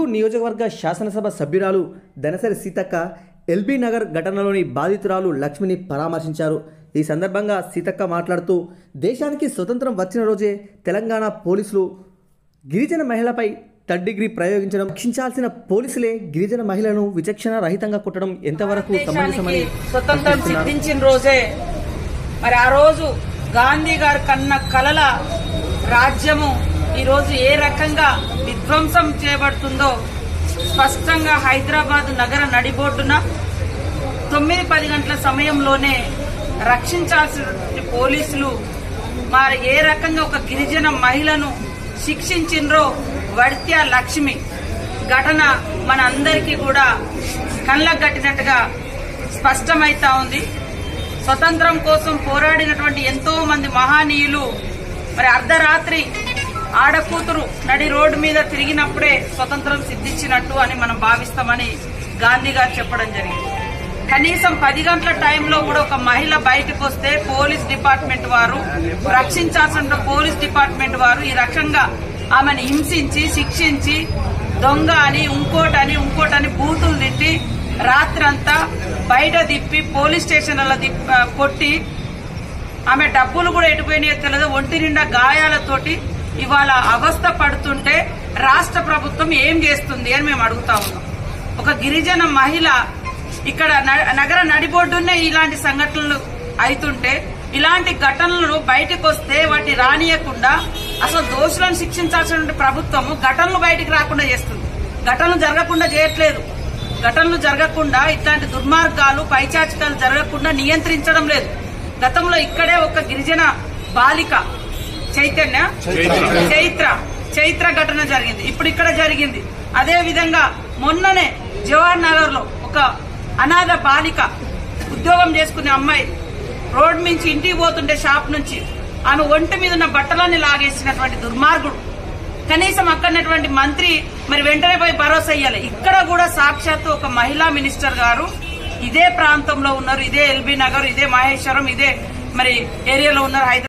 నియోజకవర్గ శాసనసభ సభ్యురాలు దనసరి సీతక్క ఎల్బీ నగర్ ఘటనలోని బాధితురాలు లక్ష్మిని పరామర్శించారు ఈ సందర్భంగా సీతక్క మాట్లాడుతూ దేశానికి స్వతంత్రం వచ్చిన రోజే తెలంగాణ పోలీసులు గిరిజన మహిళపై థర్డ్ డిగ్రీ ప్రయోగించడం రక్షించాల్సిన పోలీసులే గిరిజన మహిళను విచక్షణ రహితంగా కొట్టడం ఎంతవరకు సమంజసమని దేశానికి స్వతంత్రం ప్రశ్నిస్తున్నారు. సిద్ధించిన రోజే మరి ఆ రోజు గాంధీ గారు కన్న కలల రాజ్యము ఈ రోజు ఏ రకంగా విధ్వంసం చేయబడుతుందో స్పష్టంగా హైదరాబాద్ నగర నడిబొడ్డున తొమ్మిది పది గంటల సమయంలోనే రక్షించాల్సిన పోలీసులు మరి ఏ రకంగా ఒక గిరిజన మహిళను శిక్షించిండ్రో వడిత్య లక్ష్మి ఘటన మన అందరికీ కూడా కళ్ళకు కట్టినట్టుగా స్పష్టమైతా ఉంది స్వతంత్రం కోసం పోరాడినటువంటి ఎంతో మంది మహానీయులు మరి అర్ధరాత్రి ఆడకూతురు నడి రోడ్డు మీద తిరిగినప్పుడే స్వతంత్రం సిద్ధించినట్టు అని మనం భావిస్తామని గాంధీ గారు చెప్పడం జరిగింది కనీసం పది గంటల టైంలో కూడా ఒక మహిళ బయటకు వస్తే పోలీస్ డిపార్ట్మెంట్ వారు రక్షించాల్సిన పోలీస్ డిపార్ట్మెంట్ వారు ఈ రకంగా ఆమెను హింసించి శిక్షించి దొంగ అని ఇంకోటని ఇంకోటని బూతులు తిట్టి రాత్రంతా బయట తిప్పి పోలీస్ స్టేషన్లలో తిప్ప కొట్టి ఆమె డబ్బులు కూడా ఎటుపోయినాయో తెలియదు ఒంటి నిండా గాయాలతోటి ఇవాళ అవస్థ పడుతుంటే రాష్ట్ర ప్రభుత్వం ఏం చేస్తుంది అని మేము అడుగుతా ఉన్నాం ఒక గిరిజన మహిళ ఇక్కడ న- నగర నడిబొడ్డునే ఇలాంటి సంఘటనలు అవుతుంటే ఇలాంటి ఘటనలు బయటకు వస్తే వాటిని రానియకుండా అసలు దోషులను శిక్షించాల్సిన ప్రభుత్వము ఘటనలు బయటికి రాకుండా చేస్తుంది ఘటనలు జరగకుండా చేయట్లేదు ఘటనలు జరగకుండా ఇట్లాంటి దుర్మార్గాలు పైచాచికాలు జరగకుండా నియంత్రించడం లేదు గతంలో ఇక్కడే ఒక గిరిజన బాలిక చైతన్య చైత్ర చైత్ర ఘటన జరిగింది ఇప్పుడు ఇక్కడ జరిగింది అదే విధంగా మొన్ననే జవహర్ నగర్ లో ఒక అనాథ బాలిక ఉద్యోగం చేసుకునే అమ్మాయి రోడ్ నుంచి ఇంటికి పోతుంటే షాప్ నుంచి ఆమె ఒంటి మీద ఉన్న బట్టలన్నీ లాగేసినటువంటి దుర్మార్గుడు కనీసం అక్కడటువంటి మంత్రి మరి వెంటనే పోయి భరోసా ఇయ్యాలి ఇక్కడ కూడా సాక్షాత్తు ఒక మహిళా మినిస్టర్ గారు ఇదే ప్రాంతంలో ఉన్నారు ఇదే ఎల్బీ నగర్ ఇదే మహేశ్వరం ఇదే మరి ఏరియాలో ఉన్నారు హైదరాబాద్